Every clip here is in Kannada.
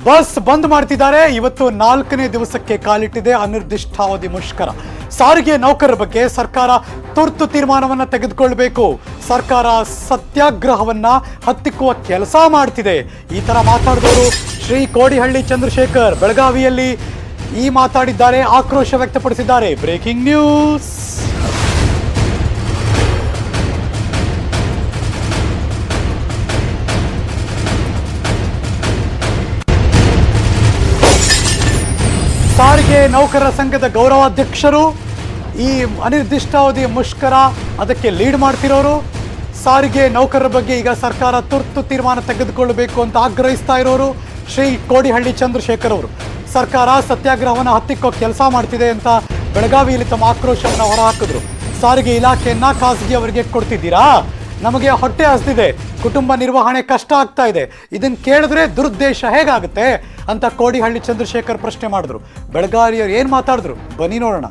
ಬಸ್ ಬಂದ್ ಮಾಡ್ತಿದ್ದಾರೆ ಇವತ್ತು ನಾಲ್ಕನೇ ದಿವಸಕ್ಕೆ ಕಾಲಿಟ್ಟಿದೆ ಅನಿರ್ದಿಷ್ಟಾವಧಿ ಮುಷ್ಕರ ಸಾರಿಗೆ ನೌಕರರ ಬಗ್ಗೆ ಸರ್ಕಾರ ತುರ್ತು ತೀರ್ಮಾನವನ್ನ ತೆಗೆದುಕೊಳ್ಬೇಕು ಸರ್ಕಾರ ಸತ್ಯಾಗ್ರಹವನ್ನ ಹತ್ತಿಕ್ಕುವ ಕೆಲಸ ಮಾಡ್ತಿದೆ ಈ ತರ ಮಾತಾಡಿದವರು ಶ್ರೀ ಕೋಡಿಹಳ್ಳಿ ಚಂದ್ರಶೇಖರ್ ಬೆಳಗಾವಿಯಲ್ಲಿ ಈ ಮಾತಾಡಿದ್ದಾರೆ ಆಕ್ರೋಶ ವ್ಯಕ್ತಪಡಿಸಿದ್ದಾರೆ ಬ್ರೇಕಿಂಗ್ ನ್ಯೂಸ್ ಸಾರಿಗೆ ನೌಕರರ ಸಂಘದ ಗೌರವಾಧ್ಯಕ್ಷರು ಈ ಅನಿರ್ದಿಷ್ಟಾವಧಿ ಮುಷ್ಕರ ಅದಕ್ಕೆ ಲೀಡ್ ಮಾಡ್ತಿರೋರು ಸಾರಿಗೆ ನೌಕರರ ಬಗ್ಗೆ ಈಗ ಸರ್ಕಾರ ತುರ್ತು ತೀರ್ಮಾನ ತೆಗೆದುಕೊಳ್ಳಬೇಕು ಅಂತ ಆಗ್ರಹಿಸ್ತಾ ಇರೋರು ಶ್ರೀ ಕೋಡಿಹಳ್ಳಿ ಚಂದ್ರಶೇಖರ್ ಅವರು ಸರ್ಕಾರ ಸತ್ಯಾಗ್ರಹವನ್ನು ಹತ್ತಿಕ್ಕೋ ಕೆಲಸ ಮಾಡ್ತಿದೆ ಅಂತ ಬೆಳಗಾವಿಯಲ್ಲಿ ತಮ್ಮ ಆಕ್ರೋಶವನ್ನು ಹೊರಹಾಕಿದ್ರು ಸಾರಿಗೆ ಇಲಾಖೆಯನ್ನ ಖಾಸಗಿ ಅವರಿಗೆ ಕೊಡ್ತಿದ್ದೀರಾ ನಮಗೆ ಹೊಟ್ಟೆ ಹಸ್ದಿದೆ ಕುಟುಂಬ ನಿರ್ವಹಣೆ ಕಷ್ಟ ಆಗ್ತಾ ಇದೆ ಇದನ್ನ ಕೇಳಿದ್ರೆ ದುರುದ್ದೇಶ ಹೇಗಾಗುತ್ತೆ ಅಂತ ಕೋಡಿಹಳ್ಳಿ ಚಂದ್ರಶೇಖರ್ ಪ್ರಶ್ನೆ ಮಾಡಿದ್ರು ಬೆಳಗಾವಿಯವ್ರು ಏನು ಮಾತಾಡಿದ್ರು ಬನ್ನಿ ನೋಡೋಣ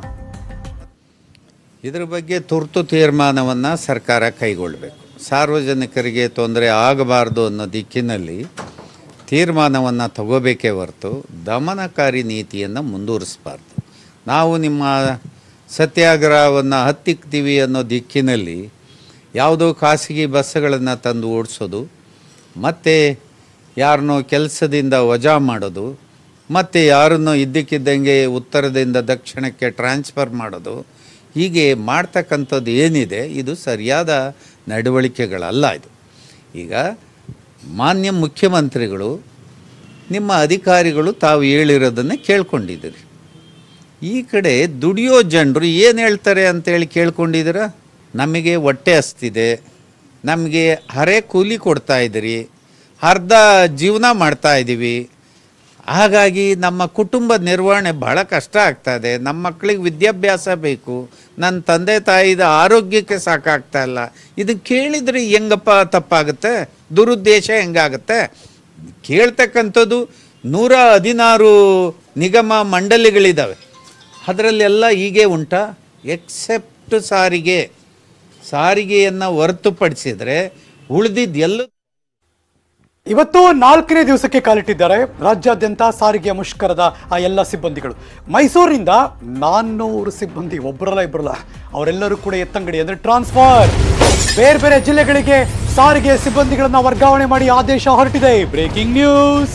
ಇದರ ಬಗ್ಗೆ ತುರ್ತು ತೀರ್ಮಾನವನ್ನು ಸರ್ಕಾರ ಕೈಗೊಳ್ಳಬೇಕು ಸಾರ್ವಜನಿಕರಿಗೆ ತೊಂದರೆ ಆಗಬಾರ್ದು ಅನ್ನೋ ದಿಕ್ಕಿನಲ್ಲಿ ತೀರ್ಮಾನವನ್ನು ತಗೋಬೇಕೇ ಹೊರತು ದಮನಕಾರಿ ನೀತಿಯನ್ನು ಮುಂದುವರಿಸಬಾರ್ದು ನಾವು ನಿಮ್ಮ ಸತ್ಯಾಗ್ರಹವನ್ನು ಹತ್ತಿಕ್ತೀವಿ ಅನ್ನೋ ದಿಕ್ಕಿನಲ್ಲಿ ಯಾವುದೋ ಖಾಸಗಿ ಬಸ್ಸುಗಳನ್ನು ತಂದು ಓಡಿಸೋದು ಮತ್ತು ಯಾರನ್ನೋ ಕೆಲಸದಿಂದ ವಜಾ ಮಾಡೋದು ಮತ್ತು ಯಾರನ್ನೋ ಇದ್ದಕ್ಕಿದ್ದಂಗೆ ಉತ್ತರದಿಂದ ದಕ್ಷಿಣಕ್ಕೆ ಟ್ರಾನ್ಸ್ಫರ್ ಮಾಡೋದು ಹೀಗೆ ಮಾಡ್ತಕ್ಕಂಥದ್ದು ಏನಿದೆ ಇದು ಸರಿಯಾದ ನಡವಳಿಕೆಗಳಲ್ಲ ಇದು ಈಗ ಮಾನ್ಯ ಮುಖ್ಯಮಂತ್ರಿಗಳು ನಿಮ್ಮ ಅಧಿಕಾರಿಗಳು ತಾವು ಹೇಳಿರೋದನ್ನೇ ಕೇಳ್ಕೊಂಡಿದ್ದೀರಿ ಈ ಕಡೆ ದುಡಿಯೋ ಜನರು ಏನು ಹೇಳ್ತಾರೆ ಅಂತೇಳಿ ಕೇಳ್ಕೊಂಡಿದ್ದೀರಾ ನಮಗೆ ಹೊಟ್ಟೆ ಹಸ್ತಿದೆ ನಮಗೆ ಹರೆ ಕೂಲಿ ಕೊಡ್ತಾ ಇದ್ದೀರಿ ಅರ್ಧ ಜೀವನ ಮಾಡ್ತಾ ಇದ್ದೀವಿ ಹಾಗಾಗಿ ನಮ್ಮ ಕುಟುಂಬದ ನಿರ್ವಹಣೆ ಬಹಳ ಕಷ್ಟ ಆಗ್ತಾ ಇದೆ ನಮ್ಮ ಮಕ್ಕಳಿಗೆ ವಿದ್ಯಾಭ್ಯಾಸ ಬೇಕು ನನ್ನ ತಂದೆ ತಾಯಿದ ಆರೋಗ್ಯಕ್ಕೆ ಸಾಕಾಗ್ತಾ ಇಲ್ಲ ಇದು ಕೇಳಿದರೆ ಹೆಂಗಪ್ಪ ತಪ್ಪಾಗುತ್ತೆ ದುರುದ್ದೇಶ ಹೆಂಗಾಗುತ್ತೆ ಕೇಳ್ತಕ್ಕಂಥದ್ದು ನೂರ ಹದಿನಾರು ನಿಗಮ ಮಂಡಳಿಗಳಿದ್ದಾವೆ ಅದರಲ್ಲೆಲ್ಲ ಹೀಗೆ ಉಂಟಾ ಎಕ್ಸೆಪ್ಟ್ ಸಾರಿಗೆ ಸಾರಿಗೆಯನ್ನು ಹೊರತುಪಡಿಸಿದರೆ ಉಳಿದಿದ್ದು ಎಲ್ಲ ಇವತ್ತು ನಾಲ್ಕನೇ ದಿವಸಕ್ಕೆ ಕಾಲಿಟ್ಟಿದ್ದಾರೆ ರಾಜ್ಯಾದ್ಯಂತ ಸಾರಿಗೆ ಮುಷ್ಕರದ ಆ ಎಲ್ಲ ಸಿಬ್ಬಂದಿಗಳು ಮೈಸೂರಿನಿಂದ ನಾನ್ನೂರು ಸಿಬ್ಬಂದಿ ಒಬ್ಬರಲ್ಲ ಇಬ್ಬರಲ್ಲ ಅವರೆಲ್ಲರೂ ಕೂಡ ಎತ್ತಂಗಡಿ ಅಂದ್ರೆ ಟ್ರಾನ್ಸ್ಫರ್ ಬೇರೆ ಬೇರೆ ಜಿಲ್ಲೆಗಳಿಗೆ ಸಾರಿಗೆ ಸಿಬ್ಬಂದಿಗಳನ್ನ ವರ್ಗಾವಣೆ ಮಾಡಿ ಆದೇಶ ಹೊರಟಿದೆ ಬ್ರೇಕಿಂಗ್ ನ್ಯೂಸ್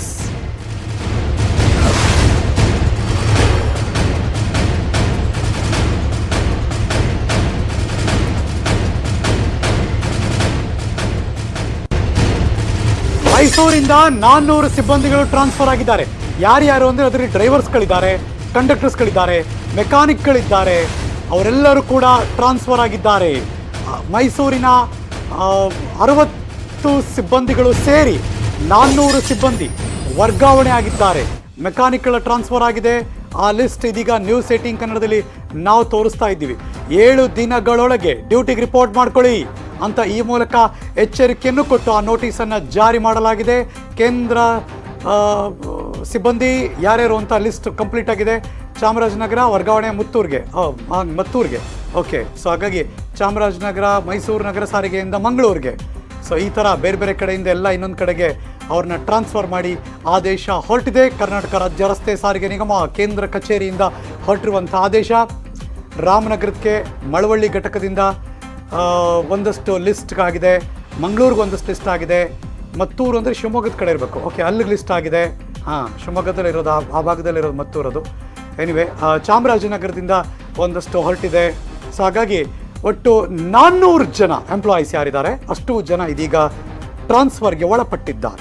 ಮೈಸೂರಿಂದ ನಾನ್ನೂರು ಸಿಬ್ಬಂದಿಗಳು ಟ್ರಾನ್ಸ್ಫರ್ ಆಗಿದ್ದಾರೆ ಯಾರ್ಯಾರು ಅಂದ್ರೆ ಅದರಲ್ಲಿ ಡ್ರೈವರ್ಸ್ಗಳಿದ್ದಾರೆ ಕಂಡಕ್ಟರ್ಸ್ಗಳಿದ್ದಾರೆ ಮೆಕ್ಯಾನಿಕ್ಗಳಿದ್ದಾರೆ ಅವರೆಲ್ಲರೂ ಕೂಡ ಟ್ರಾನ್ಸ್ಫರ್ ಆಗಿದ್ದಾರೆ ಆ, ಮೈಸೂರಿನ ಆ, ಅರವತ್ತು ಸಿಬ್ಬಂದಿಗಳು ಸೇರಿ ನಾನ್ನೂರು ಸಿಬ್ಬಂದಿ ವರ್ಗಾವಣೆ ಆಗಿದ್ದಾರೆ ಮೆಕ್ಯಾನಿಕ್ಗಳ ಟ್ರಾನ್ಸ್ಫರ್ ಆಗಿದೆ ಆ ಲಿಸ್ಟ್ ಇದೀಗ ನ್ಯೂಸ್ ಏಟಿಂಗ್ ಕನ್ನಡದಲ್ಲಿ ನಾವು ತೋರಿಸ್ತಾ ಇದ್ದೀವಿ ಏಳು ದಿನಗಳೊಳಗೆ ಡ್ಯೂಟಿಗೆ ರಿಪೋರ್ಟ್ ಮಾಡ್ಕೊಳ್ಳಿ ಅಂತ ಈ ಮೂಲಕ ಎಚ್ಚರಿಕೆಯನ್ನು ಕೊಟ್ಟು ಆ ನೋಟಿಸನ್ನು ಜಾರಿ ಮಾಡಲಾಗಿದೆ ಕೇಂದ್ರ ಆ, ಸಿಬ್ಬಂದಿ ಯಾರ್ಯಾರು ಅಂತ ಲಿಸ್ಟ್ ಕಂಪ್ಲೀಟ್ ಆಗಿದೆ ಚಾಮರಾಜನಗರ ವರ್ಗಾವಣೆ ಮುತ್ತೂರ್ಗೆ ಆ, ಆ, ಮತ್ತೂರ್ಗೆ ಓಕೆ ಸೊ ಹಾಗಾಗಿ ಚಾಮರಾಜನಗರ ಮೈಸೂರು ನಗರ ಸಾರಿಗೆಯಿಂದ ಮಂಗಳೂರಿಗೆ ಸೊ ಈ ಥರ ಬೇರೆ ಬೇರೆ ಕಡೆಯಿಂದ ಎಲ್ಲ ಇನ್ನೊಂದು ಕಡೆಗೆ ಅವ್ರನ್ನ ಟ್ರಾನ್ಸ್ಫರ್ ಮಾಡಿ ಆದೇಶ ಹೊರಟಿದೆ ಕರ್ನಾಟಕ ರಾಜ್ಯ ರಸ್ತೆ ಸಾರಿಗೆ ನಿಗಮ ಕೇಂದ್ರ ಕಚೇರಿಯಿಂದ ಹೊರಟಿರುವಂಥ ಆದೇಶ ರಾಮನಗರಕ್ಕೆ ಮಳವಳ್ಳಿ ಘಟಕದಿಂದ ಆ, ಒಂದಷ್ಟು ಲಿಸ್ಟ್ ಆಗಿದೆ ಮಂಗಳೂರಿಗೆ ಒಂದಷ್ಟು ಲಿಸ್ಟ್ ಆಗಿದೆ ಮತ್ತೂರು ಅಂದರೆ ಶಿವಮೊಗ್ಗದ ಕಡೆ ಇರಬೇಕು ಓಕೆ ಅಲ್ಲಿಗೆ ಲಿಸ್ಟ್ ಆಗಿದೆ ಹಾಂ ಶಿವಮೊಗ್ಗದಲ್ಲಿ ಇರೋದು ಆ- ಆ ಭಾಗದಲ್ಲಿ ಇರೋದು ಮತ್ತೂರದು ಎನಿವೆ ಚಾಮರಾಜನಗರದಿಂದ ಒಂದಷ್ಟು ಹೊರಟಿದೆ ಸೊ ಹಾಗಾಗಿ ಒಟ್ಟು ನಾನ್ನೂರು ಜನ ಎಂಪ್ಲಾಯೀಸ್ ಯಾರಿದ್ದಾರೆ ಅಷ್ಟು ಜನ ಇದೀಗ ಟ್ರಾನ್ಸ್ಫರ್ಗೆ ಒಳಪಟ್ಟಿದ್ದಾರೆ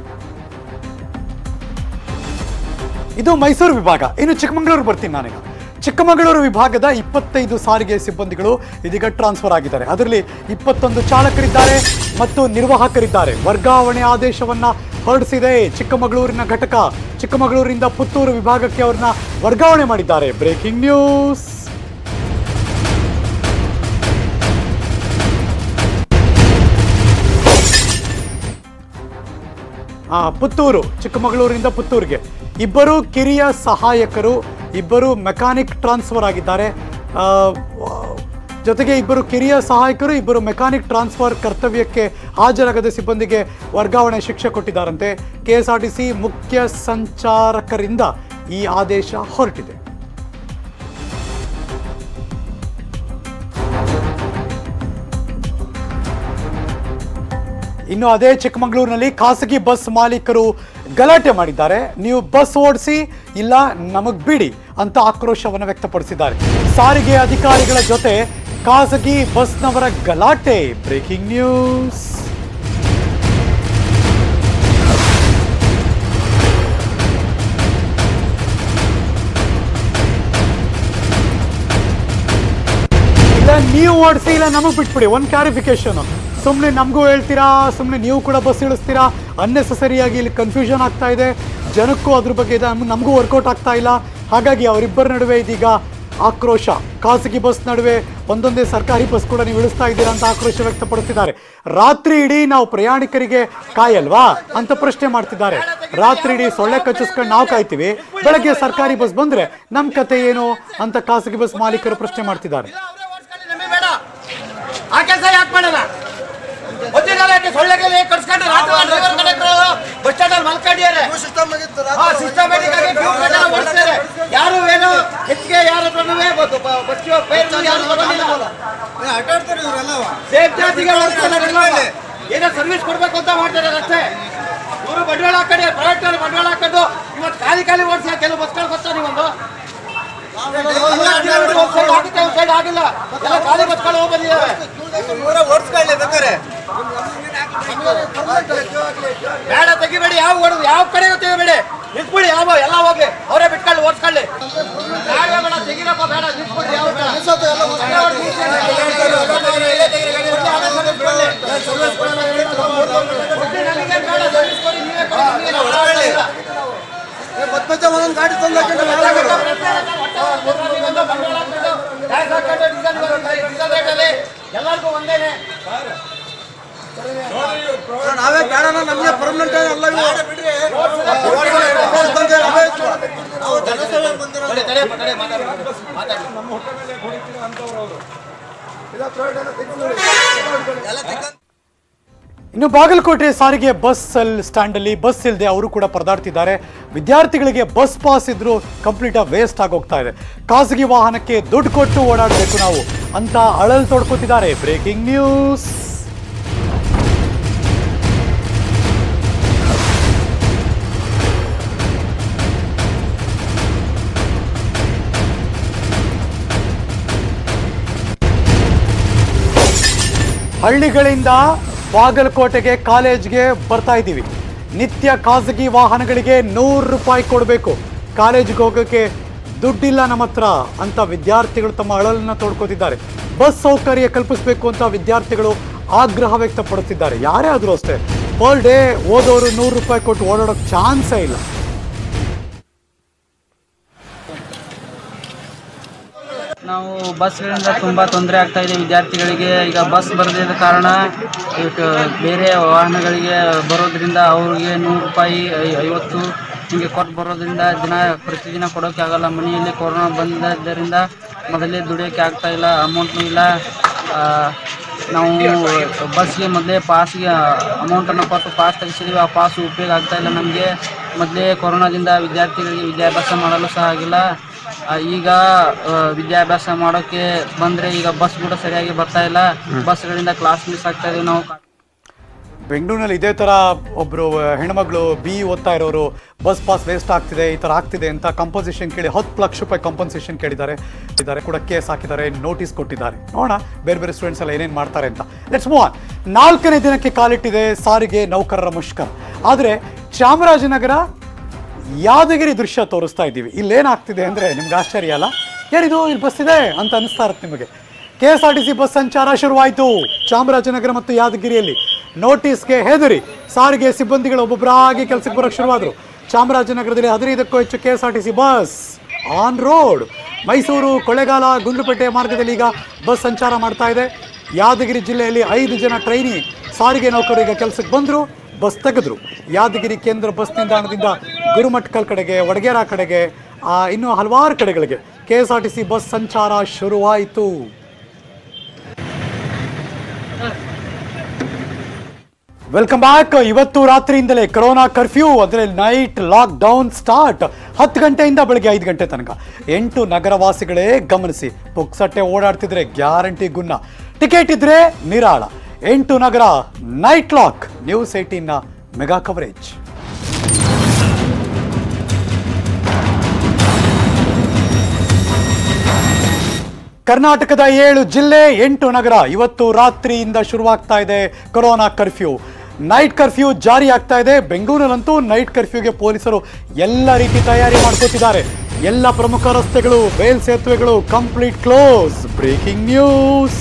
ಇದು ಮೈಸೂರು ವಿಭಾಗ ಇನ್ನು ಚಿಕ್ಕಮಗಳೂರು ಬರ್ತೀನಿ ನಾನೀಗ ಚಿಕ್ಕಮಗಳೂರು ವಿಭಾಗದ ಇಪ್ಪತ್ತೈದು ಸಾರಿಗೆ ಸಿಬ್ಬಂದಿಗಳು ಇದೀಗ ಟ್ರಾನ್ಸ್ಫರ್ ಆಗಿದ್ದಾರೆ ಅದರಲ್ಲಿ ಇಪ್ಪತ್ತೊಂದು ಚಾಲಕರಿದ್ದಾರೆ ಮತ್ತು ನಿರ್ವಾಹಕರಿದ್ದಾರೆ ವರ್ಗಾವಣೆ ಆದೇಶವನ್ನ ಹೊರಡಿಸಿದೆ ಚಿಕ್ಕಮಗಳೂರಿನ ಘಟಕ ಚಿಕ್ಕಮಗಳೂರಿನಿಂದ ಪುತ್ತೂರು ವಿಭಾಗಕ್ಕೆ ಅವ್ರನ್ನ ವರ್ಗಾವಣೆ ಮಾಡಿದ್ದಾರೆ ಬ್ರೇಕಿಂಗ್ ನ್ಯೂಸ್ ಆ, ಪುತ್ತೂರು ಚಿಕ್ಕಮಗಳೂರಿನಿಂದ ಪುತ್ತೂರಿಗೆ ಇಬ್ಬರು ಕಿರಿಯ ಸಹಾಯಕರು ಇಬ್ಬರು ಮೆಕ್ಯಾನಿಕ್ ಟ್ರಾನ್ಸ್ಫರ್ ಆಗಿದ್ದಾರೆ ಆ, ಜೊತೆಗೆ ಇಬ್ಬರು ಕಿರಿಯ ಸಹಾಯಕರು ಇಬ್ಬರು ಮೆಕ್ಯಾನಿಕ್ ಟ್ರಾನ್ಸ್ಫರ್ ಕರ್ತವ್ಯಕ್ಕೆ ಹಾಜರಾಗದ ಸಿಬ್ಬಂದಿಗೆ ವರ್ಗಾವಣೆ ಶಿಕ್ಷೆ ಕೊಟ್ಟಿದ್ದಾರಂತೆ ಕೆಎಸ್ಆರ್ಟಿಸಿ ಮುಖ್ಯ ಸಂಚಾರಕರಿಂದ ಈ ಆದೇಶ ಹೊರಟಿದೆ ಇನ್ನು ಅದೇ ಚಿಕ್ಕಮಗಳೂರಿನಲ್ಲಿ ಖಾಸಗಿ ಬಸ್ ಮಾಲೀಕರು ಗಲಾಟೆ ಮಾಡಿದ್ದಾರೆ ನೀವು ಬಸ್ ಓಡಿಸಿ ಇಲ್ಲ ನಮಗ್ ಬಿಡಿ ಅಂತ ಆಕ್ರೋಶವನ್ನು ವ್ಯಕ್ತಪಡಿಸಿದ್ದಾರೆ ಸಾರಿಗೆ ಅಧಿಕಾರಿಗಳ ಜೊತೆ ಖಾಸಗಿ ಬಸ್ನವರ ಗಲಾಟೆ ಬ್ರೇಕಿಂಗ್ ನ್ಯೂಸ್ ಇಲ್ಲ ನೀವು ಓಡಿಸಿ ಇಲ್ಲ ನಮಗೆ ಬಿಟ್ಬಿಡಿ ಒಂದು ಕ್ಲಾರಿಫಿಕೇಶನ್ ಸುಮ್ಮನೆ ನಮಗೂ ಹೇಳ್ತೀರಾ ಸುಮ್ಮನೆ ನೀವು ಕೂಡ ಬಸ್ ಇಳಿಸ್ತೀರಾ ಅನ್ನೆಸಸರಿಯಾಗಿ ಇಲ್ಲಿ ಕನ್ಫ್ಯೂಷನ್ ಆಗ್ತಾ ಇದೆ ಜನಕ್ಕೂ ಅದ್ರ ಬಗ್ಗೆ ಇದೆ ನಮಗೂ ವರ್ಕೌಟ್ ಆಗ್ತಾ ಇಲ್ಲ ಹಾಗಾಗಿ ಅವರಿಬ್ಬರ ನಡುವೆ ಇದೀಗ ಆಕ್ರೋಶ ಖಾಸಗಿ ಬಸ್ ನಡುವೆ ಒಂದೊಂದೇ ಸರ್ಕಾರಿ ಬಸ್ ಕೂಡ ನೀವು ಇಳಿಸ್ತಾ ಇದ್ದೀರಾ ಅಂತ ಆಕ್ರೋಶ ವ್ಯಕ್ತಪಡಿಸಿದ್ದಾರೆ ರಾತ್ರಿ ಇಡೀ ನಾವು ಪ್ರಯಾಣಿಕರಿಗೆ ಕಾಯಲ್ವಾ ಅಂತ ಪ್ರಶ್ನೆ ಮಾಡ್ತಿದ್ದಾರೆ ರಾತ್ರಿ ಇಡೀ ಸೊಳ್ಳೆ ಕಚ್ಚಿಸ್ಕೊಂಡು ನಾವು ಕಾಯ್ತೀವಿ ಬೆಳಗ್ಗೆ ಸರ್ಕಾರಿ ಬಸ್ ಬಂದ್ರೆ ನಮ್ಮ ಕತೆ ಏನು ಅಂತ ಖಾಸಗಿ ಬಸ್ ಮಾಲೀಕರು ಪ್ರಶ್ನೆ ಮಾಡ್ತಿದ್ದಾರೆ ಅವ್ರೇ ಓಡ್ಸ್ಕೊಳ್ಳಿ, ನಮಗೆ ಬೇಡ ಆ ಕೆಲಸ ಯಾಕೆ ಮಾಡಲ್ಲ ಗೊತ್ತಿಲ್ಲ ಯಾಕೆ ಸೊಳ್ಳೆಗೆ ಕರ್ಸ್ಕೊಂಡು ರಾತ್ರಿ ಡ್ರೈವರ್ ಕಂಡಕ್ಟರ್ ಬಸ್ ಸ್ಟ್ಯಾಂಡ್ ಅಲ್ಲಿ ಮಲ್ಕೊಂಡಿದ್ದಾರೆ ಸಿಸ್ಟಮ್ಯಾಟಿಕ್ ಆಗಿ ಕ್ಯೂ ಕಟ್ಟಡ ಓಡಿಸ್ತಾರೆ ಯಾರು ಏನು ಹೆಚ್ಚಿಗೆ ಯಾರ ಹತ್ರನೂ ಬಸ್ ಪೇರು ಯಾರು ತಗೊಂಡಿಲ್ಲ ಸೇಫ್ ಜಾತಿಗೆ ಓಡಿಸ್ತಾರೆ ಎಲ್ಲ. ಏನೋ ಸರ್ವಿಸ್ ಕೊಡ್ಬೇಕು ಅಂತ ಮಾಡ್ತಾರೆ ಅಷ್ಟೇ ಇವರು ಬಂಡವಾಳ ಹಾಕೊಂಡು ಪ್ರೈವೇಟ್ ಅವ್ರು ಬಂಡವಾಳ ಹಾಕೊಂಡು ಇವತ್ತು ಖಾಲಿ ಖಾಲಿ ಓಡಿಸಿ ಕೆಲವು ಬಸ್ಗಳು ಗೊತ್ತಾ ನೀವೊಂದು ಒಂದ್ ಸೈಡ್ ಆಗುತ್ತೆ ಒಂದ್ ಸೈಡ್ ಆಗಿಲ್ಲ ಎಲ್ಲ ಖಾಲಿ ಬಸ್ಗಳು ಹೋಗಿ ಬಂದಿದ್ದಾವೆ ಬೇಡ ತೆಗಿಬೇಡಿ ಯಾವ ಓಡುದು ಯಾವ ಕಡೆ ತೆಗಿಬೇಡಿ ನಿಂತ್ಬಿಡಿ ಯಾವ ಎಲ್ಲ ಹೋಗ್ಲಿ ಅವರೇ ಬಿಟ್ಕೊಳ್ಳಿ ಓಡಿಸ್ಕೊಳ್ಳಿ ಬೇಡ ಬೇಡ ತೆಗಿರಪ್ಪ ಬೇಡ ನಿಂತ್ಬಿಡಿ ಯಾವ ಬೇಡ. ಒಟ್ಟು ನನಗೆ ಬೇಡ, ಸರ್ವಿಸ್ ಕೊಡಿ, ನೀವೇ ಕೊಡಿ, ನೀವೇ ಕೊಡಿ. ಗಾಡಿ ತಂದು ಎಲ್ಲರಿಗೂ ಒಂದೇನೆ ನಾವೇ ಬೇಡ ನಮಗೆ ಪರ್ಮನೆಂಟ್ ಎಲ್ಲ ತಡೆ, ತಡೆ, ತಡೆ, ಮಾತಾಡಿ, ಮಾತಾಡಿ. ಇನ್ನು ಬಾಗಲಕೋಟೆ ಸಾರಿಗೆ ಬಸ್ ಅಲ್ಲಿ ಸ್ಟ್ಯಾಂಡ್ ಅಲ್ಲಿ ಬಸ್ ಇಲ್ಲದೆ ಅವರು ಕೂಡ ಪರದಾಡ್ತಿದ್ದಾರೆ ವಿದ್ಯಾರ್ಥಿಗಳಿಗೆ ಬಸ್ ಪಾಸ್ ಇದ್ರು ಕಂಪ್ಲೀಟ್ ವೇಸ್ಟ್ ಆಗಿ ಹೋಗ್ತಾ ಇದೆ ಖಾಸಗಿ ವಾಹನಕ್ಕೆ ದುಡ್ಡು ಕೊಟ್ಟು ಓಡಾಡಬೇಕು ನಾವು ಅಂತ ಅಳಲ್ ತೊಡ್ಕೋತಿದ್ದಾರೆ ಬ್ರೇಕಿಂಗ್ ನ್ಯೂಸ್ ಹಳ್ಳಿಗಳಿಂದ ಬಾಗಲಕೋಟೆಗೆ ಕಾಲೇಜ್ಗೆ ಬರ್ತಾ ಇದ್ದೀವಿ ನಿತ್ಯ ಖಾಸಗಿ ವಾಹನಗಳಿಗೆ ನೂರು ರೂಪಾಯಿ ಕೊಡಬೇಕು ಕಾಲೇಜಿಗೆ ಹೋಗೋಕ್ಕೆ ದುಡ್ಡಿಲ್ಲ ನಮ್ಮ ಹತ್ರ ಅಂತ ವಿದ್ಯಾರ್ಥಿಗಳು ತಮ್ಮ ಅಳಲನ್ನ ತೋಡ್ಕೋತಿದ್ದಾರೆ ಬಸ್ ಸೌಕರ್ಯ ಕಲ್ಪಿಸಬೇಕು ಅಂತ ವಿದ್ಯಾರ್ಥಿಗಳು ಆಗ್ರಹ ವ್ಯಕ್ತಪಡುತ್ತಿದ್ದಾರೆ ಯಾರೇ ಆದರೂ ಅಷ್ಟೇ ಪರ್ ಡೇ ಓದೋರು ನೂರು ರೂಪಾಯಿ ಕೊಟ್ಟು ಓಡಾಡೋಕ್ಕೆ ಚಾನ್ಸೇ ಇಲ್ಲ ನಾವು ಬಸ್ಗಳಿಂದ ತುಂಬ ತೊಂದರೆ ಆಗ್ತಾ ಇದೆ ವಿದ್ಯಾರ್ಥಿಗಳಿಗೆ ಈಗ ಬಸ್ ಬರದಿದ್ದ ಕಾರಣ ಇದಕ್ಕೆ ಬೇರೆ ವಾಹನಗಳಿಗೆ ಬರೋದ್ರಿಂದ ಅವ್ರಿಗೆ ನೂರು ರೂಪಾಯಿ ಐ- ಐವತ್ತು ಹೀಗೆ ಕೊಟ್ಟು ಬರೋದ್ರಿಂದ ದಿನ ಪ್ರತಿದಿನ ಕೊಡೋಕ್ಕೆ ಆಗಲ್ಲ ಮನೆಯಲ್ಲಿ ಕೊರೋನಾ ಬಂದಿದ್ದರಿಂದ ಮೊದಲೇ ದುಡಿಯೋಕ್ಕೆ ಆಗ್ತಾ ಇಲ್ಲ ಅಮೌಂಟ್ನೂ ಇಲ್ಲ ಆ, ನಾವು ಬಸ್ಗೆ ಮೊದಲೇ ಪಾಸ್ಗೆ ಅಮೌಂಟನ್ನು ಕೊಟ್ಟು ಪಾಸ್ ತೆಗೆಸಿದ್ದೀವಿ ಆ ಪಾಸು ಉಪಯೋಗ ಆಗ್ತಾ ಇಲ್ಲ ನಮಗೆ ಮೊದಲೇ ಕೊರೋನಾದಿಂದ ವಿದ್ಯಾರ್ಥಿಗಳಿಗೆ ವಿದ್ಯಾಭ್ಯಾಸ ಮಾಡಲು ಸಹ ಆಗಿಲ್ಲ ಆ, ಈಗ ಆ, ವಿದ್ಯಾಭ್ಯಾಸ ಮಾಡೋಕ್ಕೆ ಬಂದರೆ ಈಗ ಬಸ್ ಕೂಡ ಸರಿಯಾಗಿ ಬರ್ತಾ ಇಲ್ಲ ಬಸ್ಗಳಿಂದ ಕ್ಲಾಸ್ ಮಿಸ್ ಆಗ್ತಾ ಇದೀವಿ ನಾವು ಬೆಂಗಳೂರಿನಲ್ಲಿ ಇದೇ ಥರ ಒಬ್ಬರು ಹೆಣ್ಮಗಳು ಬಿ ಓದ್ತಾ ಇರೋರು ಬಸ್ ಪಾಸ್ ವೇಸ್ಟ್ ಆಗ್ತಿದೆ ಈ ಥರ ಆಗ್ತಿದೆ ಅಂತ ಕಂಪೋಸಿಷನ್ ಕೇಳಿ ಹತ್ತು ಲಕ್ಷ ರೂಪಾಯಿ ಕಾಂಪನ್ಸೇಷನ್ ಕೇಳಿದ್ದಾರೆ ಇದ್ದಾರೆ ಕೂಡ ಕೇಸ್ ಹಾಕಿದ್ದಾರೆ ನೋಟಿಸ್ ಕೊಟ್ಟಿದ್ದಾರೆ ನೋಡೋಣ ಬೇರೆ ಬೇರೆ ಸ್ಟೂಡೆಂಟ್ಸ್ ಎಲ್ಲ ಏನೇನು ಮಾಡ್ತಾರೆ ಅಂತ ಲೆಟ್ಸ್ ಮೂವ್ ಆನ್ ನಾಲ್ಕನೇ ದಿನಕ್ಕೆ ಕಾಲಿಟ್ಟಿದೆ ಸಾರಿಗೆ ನೌಕರರ ಮುಷ್ಕರ ಆದರೆ ಚಾಮರಾಜನಗರ ಯಾದಗಿರಿ ದೃಶ್ಯ ತೋರಿಸ್ತಾ ಇದ್ದೀವಿ ಇಲ್ಲೇನಾಗ್ತಿದೆ ಅಂದರೆ ನಿಮ್ಗೆ ಆಶ್ಚರ್ಯ ಅಲ್ಲ ಏನಿದು ಇಲ್ಲಿ ಬಸ್ ಇದೆ ಅಂತ ಅನಿಸ್ತಾ ಇರುತ್ತೆ ನಿಮಗೆ K S R T C bus ಸಂಚಾರ ಶುರುವಾಯಿತು ಚಾಮರಾಜನಗರ ಮತ್ತು ಯಾದಗಿರಿಯಲ್ಲಿ ನೋಟಿಸ್ಗೆ ಹೆದರಿ ಸಾರಿಗೆ ಸಿಬ್ಬಂದಿಗಳು ಒಬ್ಬೊಬ್ಬರಾಗಿ ಕೆಲಸಕ್ಕೆ ಬರೋಕ್ಕೆ ಶುರುವಾದರು ಚಾಮರಾಜನಗರದಲ್ಲಿ ಹದಿನೈದಕ್ಕೂ ಹೆಚ್ಚು K S R T C bus on road Mysuru Kollegal Gundlupet ಮಾರ್ಗದಲ್ಲಿ ಈಗ ಬಸ್ ಸಂಚಾರ ಮಾಡ್ತಾ ಇದೆ ಯಾದಗಿರಿ ಜಿಲ್ಲೆಯಲ್ಲಿ ಐದು ಜನ ಟ್ರೈನಿ ಸಾರಿಗೆ ನೌಕರರು ಈಗ ಕೆಲಸಕ್ಕೆ ಬಂದರು ಬಸ್ ತೆಗೆದ್ರು ಯಾದಗಿರಿ ಕೇಂದ್ರ ಬಸ್ ನಿಲ್ದಾಣದಿಂದ ಗುರುಮಟ್ಕಲ್ ಕಡೆಗೆ ವಡಗೇರ ಕಡೆಗೆ ಆ, ಇನ್ನೂ ಹಲವಾರು ಕಡೆಗಳಿಗೆ K S R T C bus ಸಂಚಾರ ಶುರುವಾಯಿತು ವೆಲ್ಕಮ್ ಬ್ಯಾಕ್ ಇವತ್ತು ರಾತ್ರಿಯಿಂದಲೇ ಕೊರೋನಾ ಕರ್ಫ್ಯೂ ಅಂದರೆ ನೈಟ್ ಲಾಕ್ ಡೌನ್ ಸ್ಟಾರ್ಟ್ ಹತ್ತು ಗಂಟೆಯಿಂದ ಬೆಳಗ್ಗೆ ಐದು ಗಂಟೆ ತನಕ ಎಂಟು ನಗರವಾಸಿಗಳೇ ಗಮನಿಸಿ ಪುಕ್ಸಟ್ಟೆ ಓಡಾಡ್ತಿದ್ರೆ ಗ್ಯಾರಂಟಿ ಗುನ್ನ ಟಿಕೆಟ್ ಇದ್ರೆ ನಿರಾಳ ಎಂಟು ನಗರ ನೈಟ್ ಲಾಕ್ ನ್ಯೂಸ್ ಏಟೀನ್ನ ಮೆಗಾ ಕವರೇಜ್ ಕರ್ನಾಟಕದ ಏಳು ಜಿಲ್ಲೆ ಎಂಟು ನಗರ ಇವತ್ತು ರಾತ್ರಿಯಿಂದ ಶುರುವಾಗ್ತಾ ಇದೆ ಕೊರೋನಾ ಕರ್ಫ್ಯೂ ನೈಟ್ ಕರ್ಫ್ಯೂ ಜಾರಿ ಆಗ್ತಾ ಇದೆ ಬೆಂಗಳೂರಿನಲ್ಲಂತೂ ನೈಟ್ ಕರ್ಫ್ಯೂಗೆ ಪೊಲೀಸರು ಎಲ್ಲ ರೀತಿ ತಯಾರಿ ಮಾಡ್ಕೋತಿದ್ದಾರೆ ಎಲ್ಲ ಪ್ರಮುಖ ರಸ್ತೆಗಳು ಬೇಲ್ ಸೇತುವೆಗಳು ಕಂಪ್ಲೀಟ್ ಕ್ಲೋಸ್ ಬ್ರೇಕಿಂಗ್ ನ್ಯೂಸ್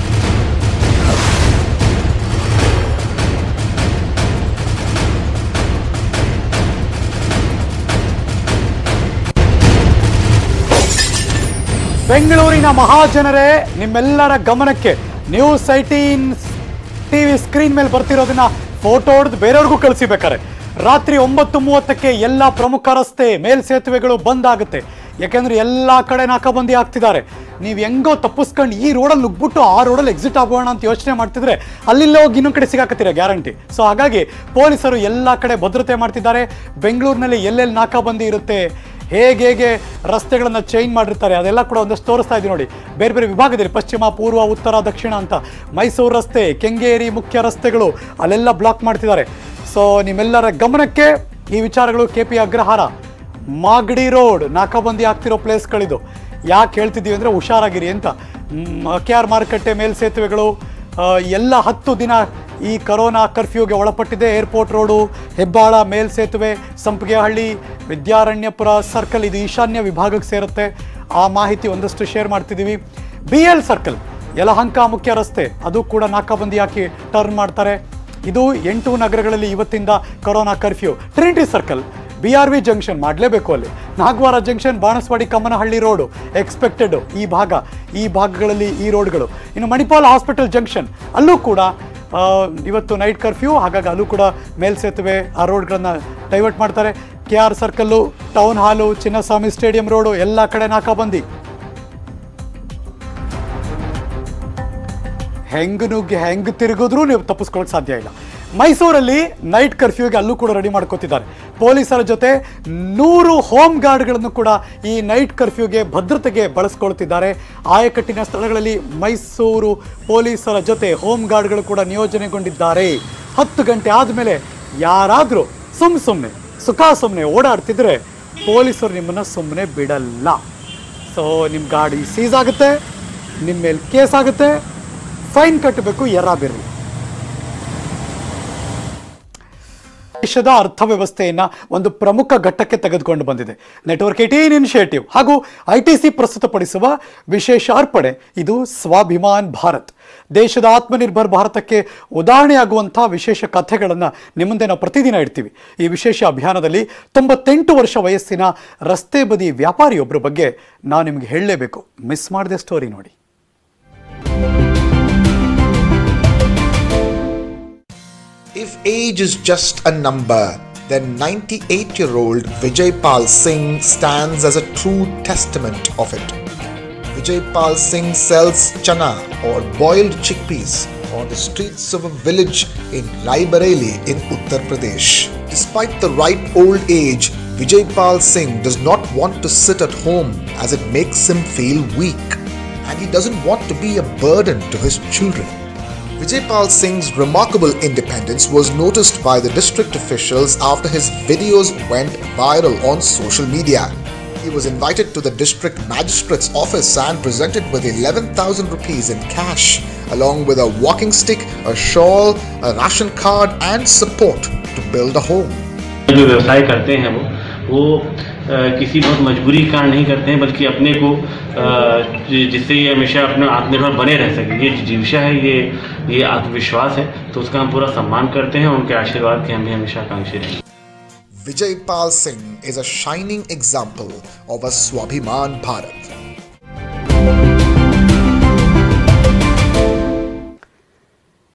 ಬೆಂಗಳೂರಿನ ಮಹಾಜನರೇ ನಿಮ್ಮೆಲ್ಲರ ಗಮನಕ್ಕೆ ನ್ಯೂಸ್ ಐಟೀನ್ ಟಿವಿ ಸ್ಕ್ರೀನ್ ಮೇಲೆ ಬರ್ತಿರೋದನ್ನ ಫೋಟೋ ಹೊಡೆದು ಬೇರೆಯವ್ರಿಗೂ ಕಳಿಸಿಬೇಕಾರೆ ರಾತ್ರಿ ಒಂಬತ್ತು ಮೂವತ್ತಕ್ಕೆ ಎಲ್ಲ ಪ್ರಮುಖ ರಸ್ತೆ ಮೇಲ್ಸೇತುವೆಗಳು ಬಂದ್ ಆಗುತ್ತೆ ಯಾಕೆಂದ್ರೆ ಎಲ್ಲ ಕಡೆ ನಾಕಾಬಂದಿ ಆಗ್ತಿದ್ದಾರೆ ನೀವು ಹೆಂಗೋ ತಪ್ಪಿಸ್ಕೊಂಡು ಈ ರೋಡಲ್ಲಿ ನುಗ್ಬಿಟ್ಟು ಆ ರೋಡಲ್ಲಿ ಎಕ್ಸಿಟ್ ಆಗೋಣ ಅಂತ ಯೋಚನೆ ಮಾಡ್ತಿದ್ರೆ ಅಲ್ಲಿಲ್ಲ ಹೋಗಿ ಇನ್ನೊಂದು ಕಡೆ ಸಿಗಾಕತ್ತೀರ ಗ್ಯಾರಂಟಿ ಸೊ ಹಾಗಾಗಿ ಪೊಲೀಸರು ಎಲ್ಲ ಕಡೆ ಭದ್ರತೆ ಮಾಡ್ತಿದ್ದಾರೆ ಬೆಂಗಳೂರಿನಲ್ಲಿ ಎಲ್ಲೆಲ್ಲಿ ನಾಕಾಬಂದಿ ಇರುತ್ತೆ ಹೇಗೆ ಹೇಗೆ ರಸ್ತೆಗಳನ್ನು ಚೇಂಜ್ ಮಾಡಿರ್ತಾರೆ ಅದೆಲ್ಲ ಕೂಡ ಒಂದಷ್ಟು ತೋರಿಸ್ತಾ ಇದ್ದೀವಿ ನೋಡಿ ಬೇರೆ ಬೇರೆ ವಿಭಾಗದಲ್ಲಿ ಪಶ್ಚಿಮ ಪೂರ್ವ ಉತ್ತರ ದಕ್ಷಿಣ ಅಂತ ಮೈಸೂರು ರಸ್ತೆ ಕೆಂಗೇರಿ ಮುಖ್ಯ ರಸ್ತೆಗಳು ಅಲ್ಲೆಲ್ಲ ಬ್ಲಾಕ್ ಮಾಡ್ತಿದ್ದಾರೆ ಸೊ ನಿಮ್ಮೆಲ್ಲರ ಗಮನಕ್ಕೆ ಈ ವಿಚಾರಗಳು K P Agrahara Magadi road ನಾಕಾಬಂದಿ ಆಗ್ತಿರೋ ಪ್ಲೇಸ್ಗಳಿದು ಯಾಕೆ ಹೇಳ್ತಿದ್ದೀವಿ ಅಂದರೆ ಹುಷಾರಾಗಿರಿ ಅಂತ ಕೆ ಆರ್ ಮಾರುಕಟ್ಟೆ ಮೇಲ್ಸೇತುವೆಗಳು ಆ, ಎಲ್ಲ ಹತ್ತು ದಿನ ಈ ಕರೋನಾ ಕರ್ಫ್ಯೂಗೆ ಒಳಪಟ್ಟಿದೆ ಏರ್ಪೋರ್ಟ್ ರೋಡು ಹೆಬ್ಬಾಳ ಮೇಲ್ಸೇತುವೆ ಸಂಪಿಗೆಹಳ್ಳಿ ವಿದ್ಯಾರಣ್ಯಪುರ ಸರ್ಕಲ್ ಇದು ಈಶಾನ್ಯ ವಿಭಾಗಕ್ಕೆ ಸೇರುತ್ತೆ ಆ ಮಾಹಿತಿ ಒಂದಷ್ಟು ಶೇರ್ ಮಾಡ್ತಿದ್ದೀವಿ ಬಿ ಎಲ್ ಸರ್ಕಲ್ ಯಲಹಂಕ ಮುಖ್ಯ ರಸ್ತೆ ಅದು ಕೂಡ ನಾಕಾಬಂದಿ ಹಾಕಿ ಟರ್ನ್ ಮಾಡ್ತಾರೆ ಇದು ಎಂಟು ನಗರಗಳಲ್ಲಿ ಇವತ್ತಿಂದ corona curfew Trinity circle B R V junction ಮಾಡಲೇಬೇಕು ಅಲ್ಲಿ Nagawara junction Banaswadi Kammanahalli road expected ಈ ಭಾಗ ಈ ಭಾಗಗಳಲ್ಲಿ ಈ ರೋಡ್ಗಳು ಇನ್ನು ಮಣಿಪಾಲ್ ಹಾಸ್ಪಿಟಲ್ ಜಂಕ್ಷನ್ ಅಲ್ಲೂ ಕೂಡ ಆ, ಇವತ್ತು ನೈಟ್ ಕರ್ಫ್ಯೂ ಹಾಗಾಗಿ ಅಲ್ಲೂ ಕೂಡ ಮೇಲ್ಸೇತುವೆ ಆ ರೋಡ್ಗಳನ್ನು ಡೈವರ್ಟ್ ಮಾಡ್ತಾರೆ K R circle town hall Chinnaswamy stadium road ಎಲ್ಲ ಕಡೆ ನಾಕಾಬಂದಿ ಹೆಂಗ್ ನುಗ್ಗಿ ಹೆಂಗ್ ತಿರುಗಿದ್ರೂ ನೀವು ತಪ್ಪಿಸ್ಕೊಳ್ಳೋಕೆ ಸಾಧ್ಯ ಇಲ್ಲ ಮೈಸೂರಲ್ಲಿ ನೈಟ್ ಕರ್ಫ್ಯೂಗೆ ಅಲ್ಲೂ ಕೂಡ ರೆಡಿ ಮಾಡ್ಕೋತಿದ್ದಾರೆ ಪೊಲೀಸರ ಜೊತೆ ನೂರು ಹೋಮ್ ಗಾರ್ಡ್ಗಳನ್ನು ಕೂಡ ಈ ನೈಟ್ ಕರ್ಫ್ಯೂಗೆ ಭದ್ರತೆಗೆ ಬಳಸ್ಕೊಳ್ತಿದ್ದಾರೆ ಆಯಕಟ್ಟಿನ ಸ್ಥಳಗಳಲ್ಲಿ ಮೈಸೂರು ಪೊಲೀಸರ ಜೊತೆ ಹೋಮ್ ಗಾರ್ಡ್ಗಳು ಕೂಡ ನಿಯೋಜನೆಗೊಂಡಿದ್ದಾರೆ ಹತ್ತು ಗಂಟೆ ಆದಮೇಲೆ ಯಾರಾದರೂ ಸುಮ್ ಸುಮ್ಮನೆ ಸುಖ ಸುಮ್ಮನೆ ಓಡಾಡ್ತಿದ್ರೆ ಪೊಲೀಸರು ನಿಮ್ಮನ್ನು ಸುಮ್ಮನೆ ಬಿಡಲ್ಲ ಸೊ ನಿಮ್ಮ ಗಾಡಿ ಸೀಸ್ ಆಗುತ್ತೆ ನಿಮ್ಮ ಮೇಲೆ ಕೇಸ್ ಆಗುತ್ತೆ ಫೈನ್ ಕಟ್ಟಬೇಕು ಎರ ಬಿರ್ರಿ ದೇಶದ ಅರ್ಥವ್ಯವಸ್ಥೆಯನ್ನ ಒಂದು ಪ್ರಮುಖ ಘಟ್ಟಕ್ಕೆ ತೆಗೆದುಕೊಂಡು ಬಂದಿದೆ ನೆಟ್ವರ್ಕ್ ಏಟೀನ್ ಇನಿಷಿಯೇಟಿವ್ ಹಾಗೂ ಐ ಟಿ ಸಿ ಪ್ರಸ್ತುತಪಡಿಸುವ ವಿಶೇಷ ಅರ್ಪಣೆ ಇದು ಸ್ವಾಭಿಮಾನ್ ಭಾರತ್ ದೇಶದ ಆತ್ಮನಿರ್ಭರ್ ಭಾರತಕ್ಕೆ ಉದಾಹರಣೆಯಾಗುವಂಥ ವಿಶೇಷ ಕಥೆಗಳನ್ನು ನಿಮ್ಮಂದೆ ನಾವು ಪ್ರತಿದಿನ ಇಡ್ತೀವಿ ಈ ವಿಶೇಷ ಅಭಿಯಾನದಲ್ಲಿ ತೊಂಬತ್ತೆಂಟು ವರ್ಷ ವಯಸ್ಸಿನ ರಸ್ತೆ ಬದಿ ವ್ಯಾಪಾರಿಯೊಬ್ಬರ ಬಗ್ಗೆ ನಾನು ನಿಮಗೆ ಹೇಳಲೇಬೇಕು ಮಿಸ್ ಮಾಡಿದೆ ಸ್ಟೋರಿ ನೋಡಿ If age is just a number, then 98 year old Vijay Pal Singh stands as a true testament of it. Vijay Pal Singh sells chana or boiled chickpeas on the streets of a village in Rai Bareilly in Uttar Pradesh. Despite the ripe old age, Vijay Pal Singh does not want to sit at home as it makes him feel weak and he doesn't want to be a burden to his children. Vijay Pal Singh's remarkable independence was noticed by the district officials after his videos went viral on social media. He was invited to the district magistrate's office and presented with 11,000 rupees in cash, along with a walking stick, a shawl, a ration card, and support to build a home. जो व्यवसाय करते हैं वो वो अ, किसी बहुत मजबूरी का नहीं करते हैं बल्कि अपने को अ, जि- जिससे ये हमेशा अपना आत्मनिर्भर बने रह सके ये जीविका है ये ये आत्मविश्वास है तो उसका हम पूरा सम्मान करते हैं उनके आशीर्वाद के हम भी हमेशा आकांक्षी रहेंगे Vijay Pal Singh is a shining example of a Swabhiman Bharat.